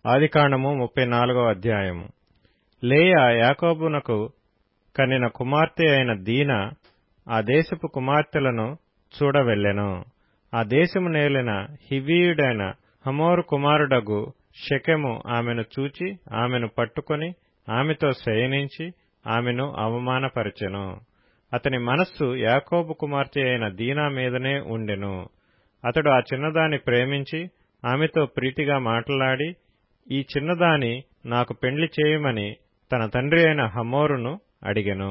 ఆదికాండము ముప్పై నాలుగో అధ్యాయము లేయా యాకోబునకు కనిన కుమార్తె అయిన దీన ఆ దేశపు కుమార్తెలను చూడవెళ్ళెను ఆ దేశము నేలిన హివీయుడైన హమోరు కుమారుడగు షెకెము ఆమెను చూచి ఆమెను పట్టుకొని ఆమెతో శయనించి ఆమెను అవమానపరచెను అతని మనస్సు యాకోబు కుమార్తె అయిన దీనా మీదనే ఉండెను అతడు ఆ చిన్నదాన్ని ప్రేమించి ఆమెతో ప్రీతిగా మాట్లాడి ఈ చిన్నదాని నాకు పెండ్లి చేయమని తన తండ్రి అయిన హమోరును అడిగెను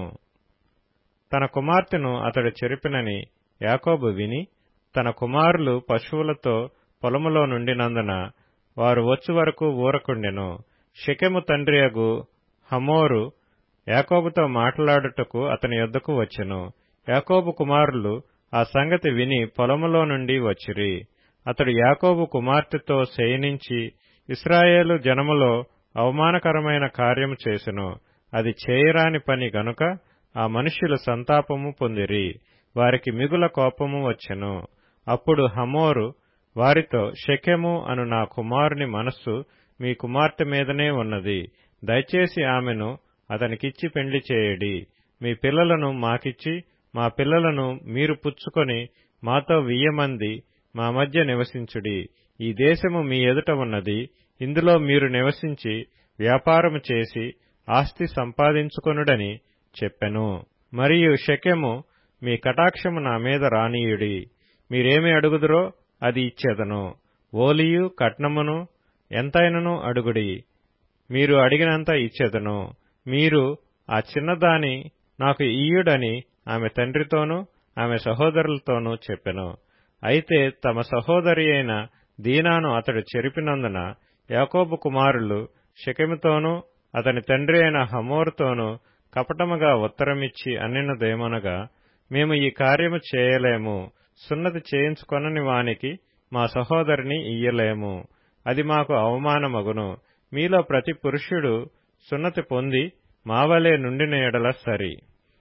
తన కుమార్తెను అతడు చెరిపినని యాకోబు విని తన కుమారులు పశువులతో పొలములో నుండినందున వారు వచ్చు వరకు ఊరకుండెను షెకెము తండ్రియగు హమోరు యాకోబుతో మాట్లాడుటకు అతని యొద్దకు వచ్చెను యాకోబు కుమారులు ఆ సంగతి విని పొలములో నుండి వచ్చిరి అతడు యాకోబు కుమార్తెతో శయనించి ఇస్రాయేలు జనములో అవమానకరమైన కార్యము చేసెను అది చేయరాని పని గనుక ఆ మనుష్యులు సంతాపము పొందిరి వారికి మిగుల కోపము వచ్చెను అప్పుడు హమోరు వారితో షెకెము అను నా కుమారుని మనస్సు మీ కుమార్తె మీదనే ఉన్నది దయచేసి ఆమెను అతనికిచ్చి పెండ్లి చేయడి మీ పిల్లలను మాకిచ్చి మా పిల్లలను మీరు పుచ్చుకొని మాతో వియ్యమంది మా మధ్య నివసించుడి ఈ దేశము మీ ఎదుట ఉన్నది ఇందులో మీరు నివసించి వ్యాపారము చేసి ఆస్తి సంపాదించుకొనుడని చెప్పెను మరియు షెకెము మీ కటాక్షము నా మీద రానీయుడి మీరేమి అడుగుదురో అది ఇచ్చేదను ఓలియు కట్నమును ఎంతైనను అడుగుడి మీరు అడిగినంత ఇచ్చేదను మీరు ఆ చిన్నదాని నాకు ఇయ్యుడని ఆమె తండ్రితోనూ ఆమె సహోదరులతోనూ చెప్పెను అయితే తమ సహోదరి అయిన దీనాను అతడు చెరిపినందున యాకోబు కుమారులు షెకెముతోనూ అతని తండ్రి అయిన హమోరుతోనూ కపటముగా ఉత్తరమిచ్చి అన్నినదేమనగా మేము ఈ కార్యము చేయలేము సున్నతి చేయించుకొనని వానికి మా సహోదరిని ఇయ్యలేము అది మాకు అవమానమగును మీలో ప్రతి పురుషుడు సున్నతి పొంది మావలే నుండిన ఎడల సరి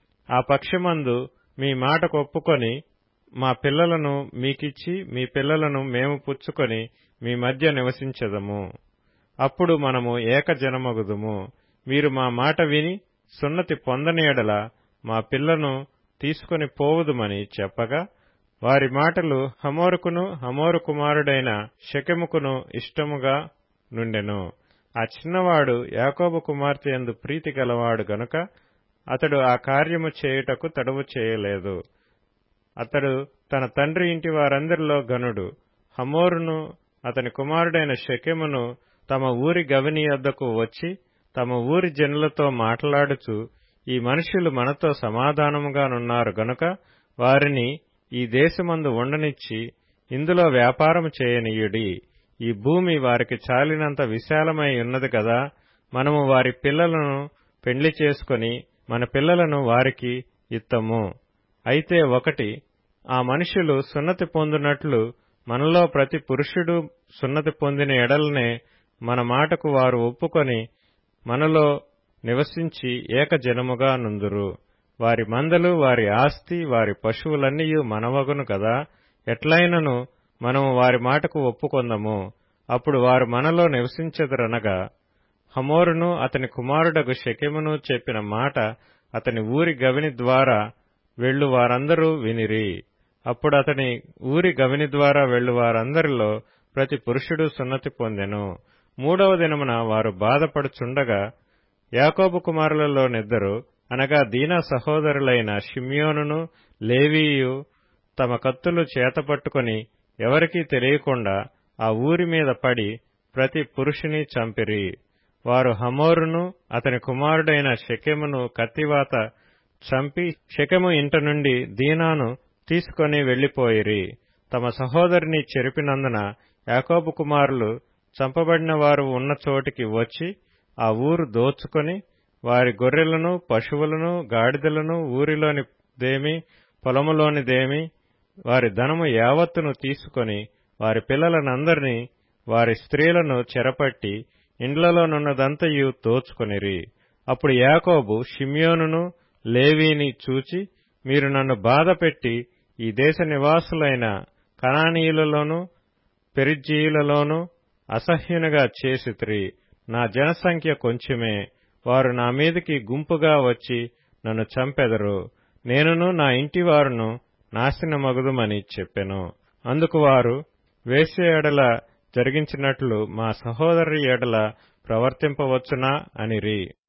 ఆ పక్షమందు మీ మాటకు ఒప్పుకొని మా పిల్లలను మీకిచ్చి మీ పిల్లలను మేము పుచ్చుకొని మీ మధ్య నివసించదము అప్పుడు మనము ఏకజనమగుదుము మీరు మా మాట విని సున్నతి పొందని ఎడల మా పిల్లను తీసుకుని పోవుదుమని చెప్పగా వారి మాటలు హమోరుకును హమోరు కుమారుడైన షకెముకును ఇష్టముగా నుండెను ఆ చిన్నవాడు యాకోబు కుమార్తె ఎందు ప్రీతి గలవాడు గనుక అతడు ఆ కార్యము చేయుటకు తడువు చేయలేదు అతడు తన తండ్రి ఇంటి వారందరిలో గనుడు హమోరును అతని కుమారుడైన షకెమును తమ ఊరి గవిని వద్దకు వచ్చి తమ ఊరి జనులతో మాట్లాడుచు ఈ మనుషులు మనతో సమాధానముగానున్నారు గనుక వారిని ఈ దేశమందు ఉండనిచ్చి ఇందులో వ్యాపారము చేయనీయుడి ఈ భూమి వారికి చాలినంత విశాలమై ఉన్నది కదా మనము వారి పిల్లలను పెండ్లి చేసుకుని మన పిల్లలను వారికి ఇత్తము అయితే ఒకటి ఆ మనుషులు సున్నతి పొందినట్లు మనలో ప్రతి పురుషుడు సున్నతి పొందిన ఎడలనే మన మాటకు వారు ఒప్పుకొని మనలో నివసించి ఏకజనముగా నుందురు వారి మందలు వారి ఆస్తి వారి పశువులన్నీయు మనవగును కదా ఎట్లయినను మనము వారి మాటకు ఒప్పుకొందము అప్పుడు వారు మనలో నివసించెదరనగా హమోరును అతని కుమారుడగు షెకెమును చెప్పిన మాట అతని ఊరి గవిని ద్వారా వెళ్ళు వారందరూ వినిరి అప్పుడు అతని ఊరి గవిని ద్వారా వెళ్ళు వారందరిలో ప్రతి పురుషుడు సున్నతి పొందెను మూడవ దినమున వారు బాధపడుచుండగా యాకోబు కుమారులలోనిద్దరు అనగా దీనా సహోదరులైన షిమ్యోనును లేవీయు తమ కత్తులు చేతపట్టుకుని ఎవరికీ తెలియకుండా ఆ ఊరి మీద పడి ప్రతి పురుషుని చంపిరి వారు హమోరును అతని కుమారుడైన షెకెమును కత్తివాత చంపి షెకెము ఇంట నుండి దీనాను తీసుకొని వెళ్లిపోయిరి తమ సహోదరిని చెరిపినందున యాకోబు కుమారులు చంపబడిన వారు ఉన్న చోటికి వచ్చి ఆ ఊరు దోచుకొని వారి గొర్రెలను పశువులను గాడిదలను ఊరిలోని దేమి పొలములోనిదేమి వారి ధనము యావత్తును తీసుకొని వారి పిల్లలనందరినీ వారి స్త్రీలను చెరపట్టి ఇండ్లలోనున్నదంతయు దోచుకొనిరి అప్పుడు యాకోబు షిమ్యోనును లేవీని చూచి మీరు నన్ను బాధపెట్టి ఈ దేశ నివాసులైన కణానీయులలోను పెరిజ్జీయులలోను అసహ్యునిగా చేసిత్రి నా జనసంఖ్య కొంచెమే వారు నా మీదికి గుంపుగా వచ్చి నన్ను చంపెదరు నేనును నా ఇంటివారును నాశనమగుదుమని చెప్పెను అందుకు వారు వేశ్య ఎడల జరిగించినట్లు మా సహోదరి ఎడల ప్రవర్తింపవచ్చునా అనిరి